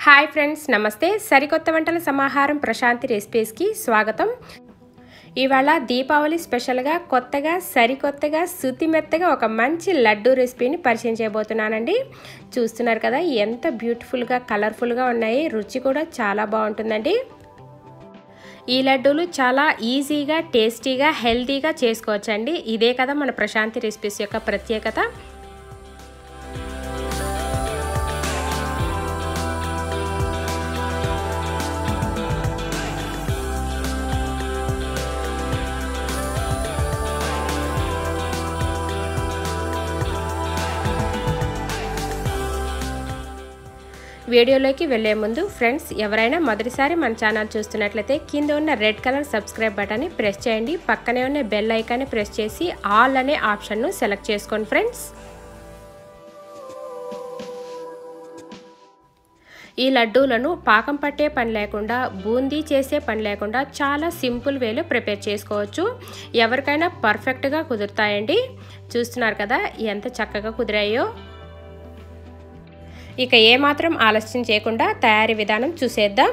hi friends నమస్తే సరికొత్త వంటల సమాహారం ప్రశాంతి రెసిపీస్కి స్వాగతం ఇవాళ దీపావళి స్పెషల్గా కొత్తగా సరికొత్తగా శుతిమెత్తగా ఒక మంచి లడ్డు రెసిపీని పరిచయం చేయబోతున్నానండి చూస్తున్నారు కదా ఎంత బ్యూటిఫుల్గా కలర్ఫుల్గా ఉన్నాయి రుచి కూడా చాలా బాగుంటుందండి ఈ లడ్డూలు చాలా ఈజీగా టేస్టీగా హెల్తీగా చేసుకోవచ్చండి ఇదే కదా మన ప్రశాంతి రెసిపీస్ యొక్క ప్రత్యేకత వీడియోలోకి వెళ్లే ముందు ఫ్రెండ్స్ ఎవరైనా మొదటిసారి మన ఛానల్ చూస్తున్నట్లయితే కింద ఉన్న రెడ్ కలర్ సబ్స్క్రైబ్ బటన్ని ప్రెస్ చేయండి పక్కనే ఉన్న బెల్ ఐకాన్ని ప్రెస్ చేసి ఆల్ అనే ఆప్షన్ను సెలెక్ట్ చేసుకోండి ఫ్రెండ్స్ ఈ లడ్డూలను పాకం పట్టే పని లేకుండా బూందీ చేసే పని లేకుండా చాలా సింపుల్ వేలో ప్రిపేర్ చేసుకోవచ్చు ఎవరికైనా పర్ఫెక్ట్గా కుదురుతాయండి చూస్తున్నారు కదా ఎంత చక్కగా కుదిరాయో ఇక ఏమాత్రం ఆలస్యం చేయకుండా తయారీ విధానం చూసేద్దాం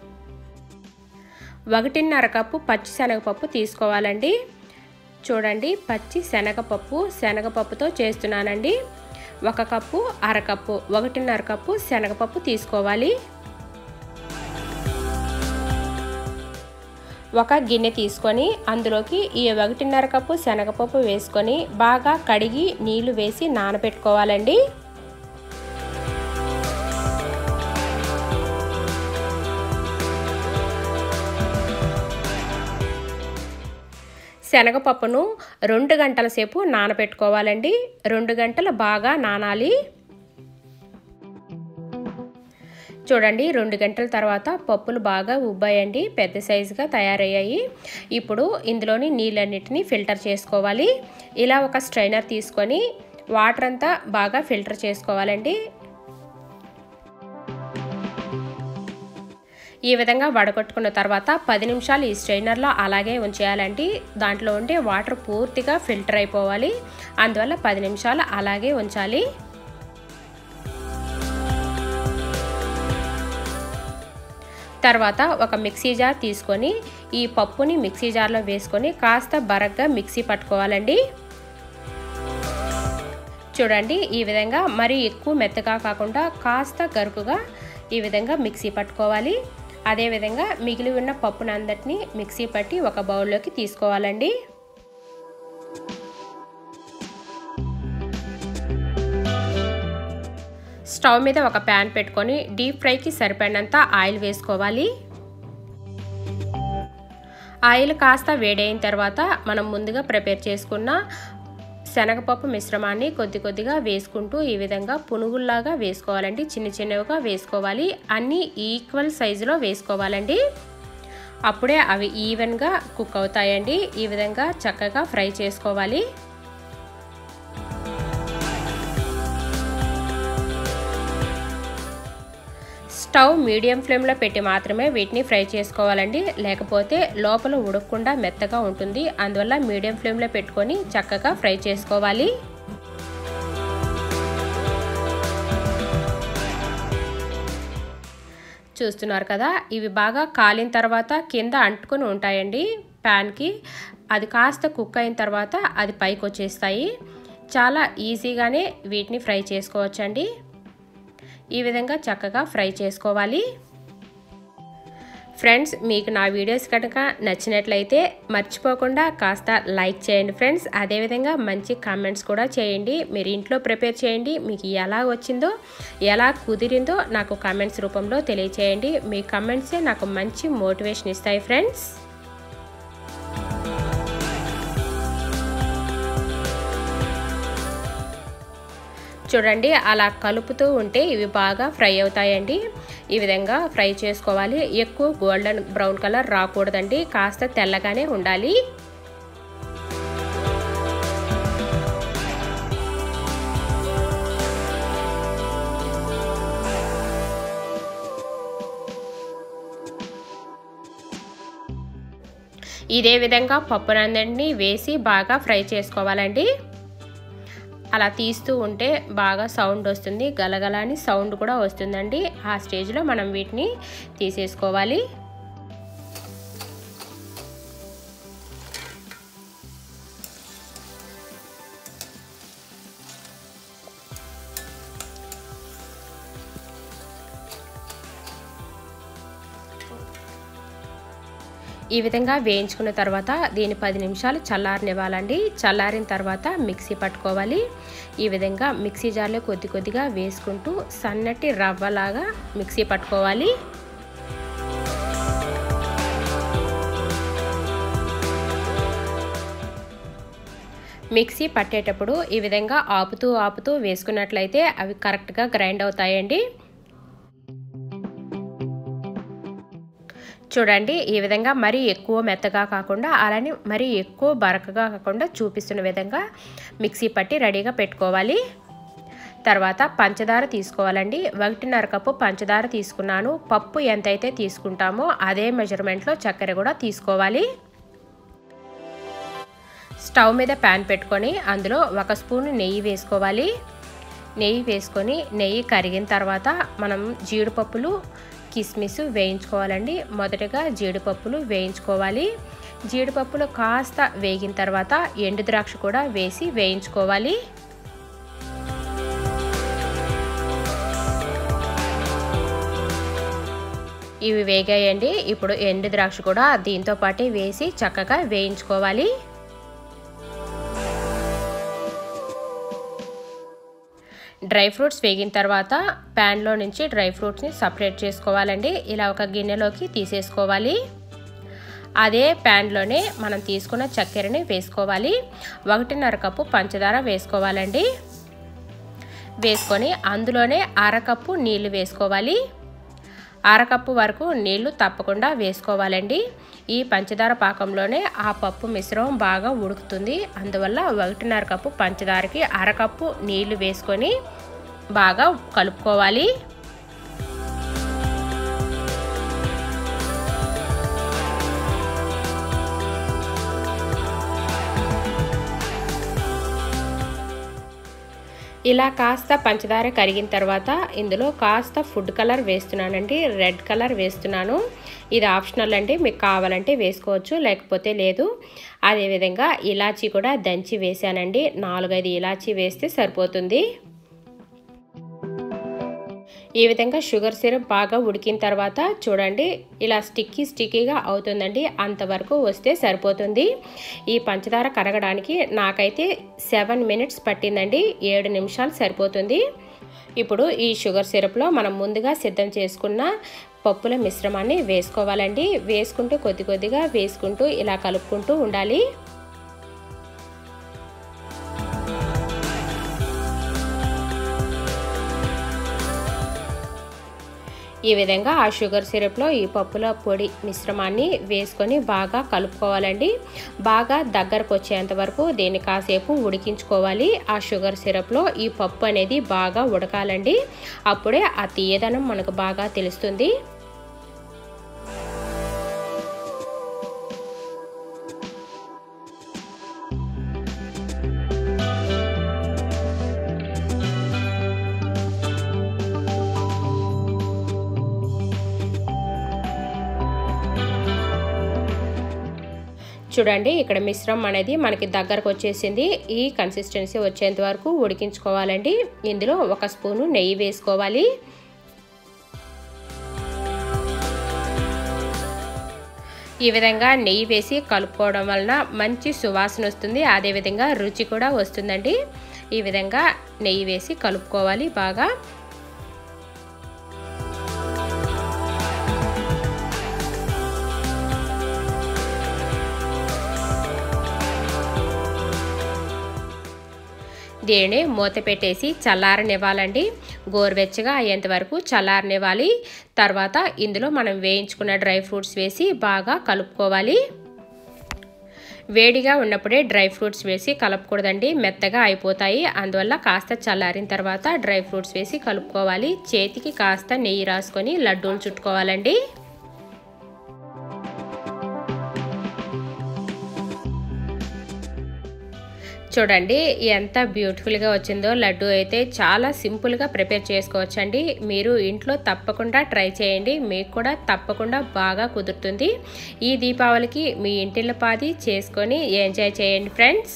ఒకటిన్నర కప్పు పచ్చి శనగపప్పు తీసుకోవాలండి చూడండి పచ్చి శనగపప్పు శనగపప్పుతో చేస్తున్నానండి ఒక కప్పు అరకప్పు ఒకటిన్నర కప్పు శనగపప్పు తీసుకోవాలి ఒక గిన్నె తీసుకొని అందులోకి ఈ ఒకటిన్నర కప్పు శనగపప్పు వేసుకొని బాగా కడిగి నీళ్లు వేసి నానబెట్టుకోవాలండి శనగపప్పును రెండు గంటల సేపు నానబెట్టుకోవాలండి రెండు గంటలు బాగా నానాలి చూడండి రెండు గంటల తర్వాత పప్పులు బాగా ఉబ్బాయండి పెద్ద సైజుగా తయారయ్యాయి ఇప్పుడు ఇందులోని నీళ్ళన్నిటిని ఫిల్టర్ చేసుకోవాలి ఇలా ఒక స్ట్రైనర్ తీసుకొని వాటర్ అంతా బాగా ఫిల్టర్ చేసుకోవాలండి ఈ విధంగా వడగొట్టుకున్న తర్వాత పది నిమిషాలు ఈ స్ట్రైనర్లో అలాగే ఉంచేయాలండి దాంట్లో ఉండే వాటర్ పూర్తిగా ఫిల్టర్ అయిపోవాలి అందువల్ల పది నిమిషాలు అలాగే ఉంచాలి తర్వాత ఒక మిక్సీ జార్ తీసుకొని ఈ పప్పుని మిక్సీ జార్లో వేసుకొని కాస్త బరగ్గా మిక్సీ పట్టుకోవాలండి చూడండి ఈ విధంగా మరీ ఎక్కువ మెత్తగా కాకుండా కాస్త గరుకుగా ఈ విధంగా మిక్సీ పట్టుకోవాలి అదేవిధంగా మిగిలి ఉన్న పప్పునందటిని మిక్సీ పట్టి ఒక బౌల్లోకి తీసుకోవాలండి స్టవ్ మీద ఒక ప్యాన్ పెట్టుకొని డీప్ ఫ్రైకి సరిపడినంత ఆయిల్ వేసుకోవాలి ఆయిల్ కాస్త వేడైన తర్వాత మనం ముందుగా ప్రిపేర్ చేసుకున్న శనగపప్పు మిశ్రమాన్ని కొద్ది కొద్దిగా వేసుకుంటూ ఈ విధంగా పునుగుల్లాగా వేసుకోవాలండి చిన్న చిన్నవిగా వేసుకోవాలి అన్నీ ఈక్వల్ సైజులో వేసుకోవాలండి అప్పుడే అవి ఈవెన్గా కుక్ అవుతాయండి ఈ విధంగా చక్కగా ఫ్రై చేసుకోవాలి స్టవ్ మీడియం ఫ్లేమ్లో పెట్టి మాత్రమే వీటిని ఫ్రై చేసుకోవాలండి లేకపోతే లోపల ఉడకకుండా మెత్తగా ఉంటుంది అందువల్ల మీడియం ఫ్లేమ్లో పెట్టుకొని చక్కగా ఫ్రై చేసుకోవాలి చూస్తున్నారు కదా ఇవి బాగా కాలిన తర్వాత కింద అంటుకొని ఉంటాయండి ప్యాన్కి అది కాస్త కుక్ అయిన తర్వాత అది పైకి వచ్చేస్తాయి చాలా ఈజీగానే వీటిని ఫ్రై చేసుకోవచ్చండి ఈ విధంగా చక్కగా ఫ్రై చేసుకోవాలి ఫ్రెండ్స్ మీకు నా వీడియోస్ కనుక నచ్చినట్లయితే మర్చిపోకుండా కాస్త లైక్ చేయండి ఫ్రెండ్స్ అదేవిధంగా మంచి కామెంట్స్ కూడా చేయండి మీరు ఇంట్లో ప్రిపేర్ చేయండి మీకు ఎలా వచ్చిందో ఎలా కుదిరిందో నాకు కామెంట్స్ రూపంలో తెలియచేయండి మీ కామెంట్సే నాకు మంచి మోటివేషన్ ఇస్తాయి ఫ్రెండ్స్ చూడండి అలా కలుపుతూ ఉంటే ఇవి బాగా ఫ్రై అవుతాయండి ఈ విధంగా ఫ్రై చేసుకోవాలి ఎక్కువ గోల్డెన్ బ్రౌన్ కలర్ రాకూడదండి కాస్త తెల్లగానే ఉండాలి ఇదే విధంగా పప్పునందరినీ వేసి బాగా ఫ్రై చేసుకోవాలండి అలా తీస్తూ ఉంటే బాగా సౌండ్ వస్తుంది గలగలని సౌండ్ కూడా వస్తుందండి ఆ స్టేజ్లో మనం వీటిని తీసేసుకోవాలి ఈ విధంగా వేయించుకున్న తర్వాత దీన్ని పది నిమిషాలు చల్లారనివ్వాలండి చల్లారిన తర్వాత మిక్సీ పట్టుకోవాలి ఈ విధంగా మిక్సీ జార్లో కొద్ది కొద్దిగా వేసుకుంటూ సన్నటి రవ్వలాగా మిక్సీ పట్టుకోవాలి మిక్సీ పట్టేటప్పుడు ఈ విధంగా ఆపుతూ ఆపుతూ వేసుకున్నట్లయితే అవి కరెక్ట్గా గ్రైండ్ అవుతాయండి చూడండి ఈ విధంగా మరీ ఎక్కువ మెత్తగా కాకుండా అలానే మరీ ఎక్కువ బరకగా కాకుండా చూపిస్తున్న విధంగా మిక్సీ పట్టి రెడీగా పెట్టుకోవాలి తర్వాత పంచదార తీసుకోవాలండి ఒకటిన్నర కప్పు పంచదార తీసుకున్నాను పప్పు ఎంతైతే తీసుకుంటామో అదే మెజర్మెంట్లో చక్కెర కూడా తీసుకోవాలి స్టవ్ మీద ప్యాన్ పెట్టుకొని అందులో ఒక స్పూన్ నెయ్యి వేసుకోవాలి నెయ్యి వేసుకొని నెయ్యి కరిగిన తర్వాత మనం జీడిపప్పులు కిస్మిస్ వేయించుకోవాలండి మొదటగా జీడిపప్పులు వేయించుకోవాలి జీడిపప్పులు కాస్త వేగిన తర్వాత ఎండు ద్రాక్ష కూడా వేసి వేయించుకోవాలి ఇవి వేగాయండి ఇప్పుడు ఎండు ద్రాక్ష కూడా దీంతో పాటు వేసి చక్కగా వేయించుకోవాలి డ్రై ఫ్రూట్స్ వేగిన తర్వాత ప్యాన్లో నుంచి డ్రై ఫ్రూట్స్ని సపరేట్ చేసుకోవాలండి ఇలా ఒక గిన్నెలోకి తీసేసుకోవాలి అదే ప్యాన్లోనే మనం తీసుకున్న చక్కెరని వేసుకోవాలి ఒకటిన్నర కప్పు పంచదార వేసుకోవాలండి వేసుకొని అందులోనే అరకప్పు నీళ్లు వేసుకోవాలి అరకప్పు వరకు నీళ్లు తప్పకుండా వేసుకోవాలండి ఈ పంచదార పాకంలోనే ఆ పప్పు మిశ్రమం బాగా ఉడుకుతుంది అందువల్ల ఒకటిన్నర కప్పు పంచదారకి అరకప్పు నీళ్లు వేసుకొని బాగా కలుపుకోవాలి ఇలా కాస్త పంచదార కరిగిన తర్వాత ఇందులో కాస్త ఫుడ్ కలర్ వేస్తున్నానండి రెడ్ కలర్ వేస్తున్నాను ఇది ఆప్షనల్ అండి మీకు కావాలంటే వేసుకోవచ్చు లేకపోతే లేదు అదేవిధంగా ఇలాచీ కూడా దంచి వేసానండి నాలుగైదు ఇలాచీ వేస్తే సరిపోతుంది ఈ విధంగా షుగర్ సిరప్ బాగా ఉడికిన తర్వాత చూడండి ఇలా స్టిక్కీ స్టిక్కీగా అవుతుందండి అంతవరకు వస్తే సరిపోతుంది ఈ పంచదార కరగడానికి నాకైతే సెవెన్ మినిట్స్ పట్టిందండి ఏడు నిమిషాలు సరిపోతుంది ఇప్పుడు ఈ షుగర్ సిరప్లో మనం ముందుగా సిద్ధం చేసుకున్న పప్పుల మిశ్రమాన్ని వేసుకోవాలండి వేసుకుంటూ కొద్ది కొద్దిగా వేసుకుంటూ ఇలా కలుపుకుంటూ ఉండాలి ఈ విధంగా ఆ షుగర్ సిరప్లో ఈ పప్పుల పొడి మిశ్రమాన్ని వేసుకొని బాగా కలుపుకోవాలండి బాగా దగ్గరకు వచ్చేంత వరకు దీన్ని కాసేపు ఉడికించుకోవాలి ఆ షుగర్ సిరప్లో ఈ పప్పు అనేది బాగా ఉడకాలండి అప్పుడే ఆ తీయదనం మనకు బాగా తెలుస్తుంది చూడండి ఇక్కడ మిశ్రమం అనేది మనకి దగ్గరకు వచ్చేసింది ఈ కన్సిస్టెన్సీ వచ్చేంత వరకు ఉడికించుకోవాలండి ఇందులో ఒక స్పూను నెయ్యి వేసుకోవాలి ఈ విధంగా నెయ్యి వేసి కలుపుకోవడం వలన మంచి సువాసన వస్తుంది అదేవిధంగా రుచి కూడా వస్తుందండి ఈ విధంగా నెయ్యి వేసి కలుపుకోవాలి బాగా దీనిని మూత పెట్టేసి చల్లారనివ్వాలండి గోరువెచ్చగా అయ్యేంత వరకు చల్లారనివ్వాలి తర్వాత ఇందులో మనం వేయించుకున్న డ్రై ఫ్రూట్స్ వేసి బాగా కలుపుకోవాలి వేడిగా ఉన్నప్పుడే డ్రై ఫ్రూట్స్ వేసి కలపకూడదండి మెత్తగా అయిపోతాయి అందువల్ల కాస్త చల్లారిన తర్వాత డ్రై ఫ్రూట్స్ వేసి కలుపుకోవాలి చేతికి కాస్త నెయ్యి రాసుకొని లడ్డూలు చుట్టుకోవాలండి చూడండి ఎంత బ్యూటిఫుల్గా వచ్చిందో లడ్డు అయితే చాలా సింపుల్గా ప్రిపేర్ చేసుకోవచ్చండి మీరు ఇంట్లో తప్పకుండా ట్రై చేయండి మీకు కూడా తప్పకుండా బాగా కుదురుతుంది ఈ దీపావళికి మీ ఇంటిలో పాది చేసుకొని ఎంజాయ్ చేయండి ఫ్రెండ్స్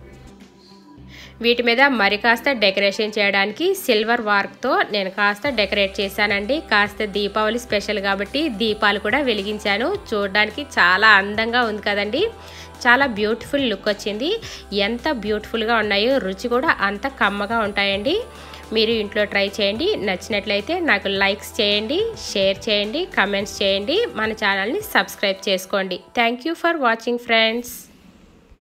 వీటి మీద మరి కాస్త డెకరేషన్ చేయడానికి సిల్వర్ వార్క్తో నేను కాస్త డెకరేట్ చేశానండి కాస్త దీపావళి స్పెషల్ కాబట్టి దీపాలు కూడా వెలిగించాను చూడడానికి చాలా అందంగా ఉంది కదండి చాలా బ్యూటిఫుల్ లుక్ వచ్చింది ఎంత బ్యూటిఫుల్గా ఉన్నాయో రుచి కూడా అంత కమ్మగా ఉంటాయండి మీరు ఇంట్లో ట్రై చేయండి నచ్చినట్లయితే నాకు లైక్స్ చేయండి షేర్ చేయండి కమెంట్స్ చేయండి మన ఛానల్ని సబ్స్క్రైబ్ చేసుకోండి thank you for watching friends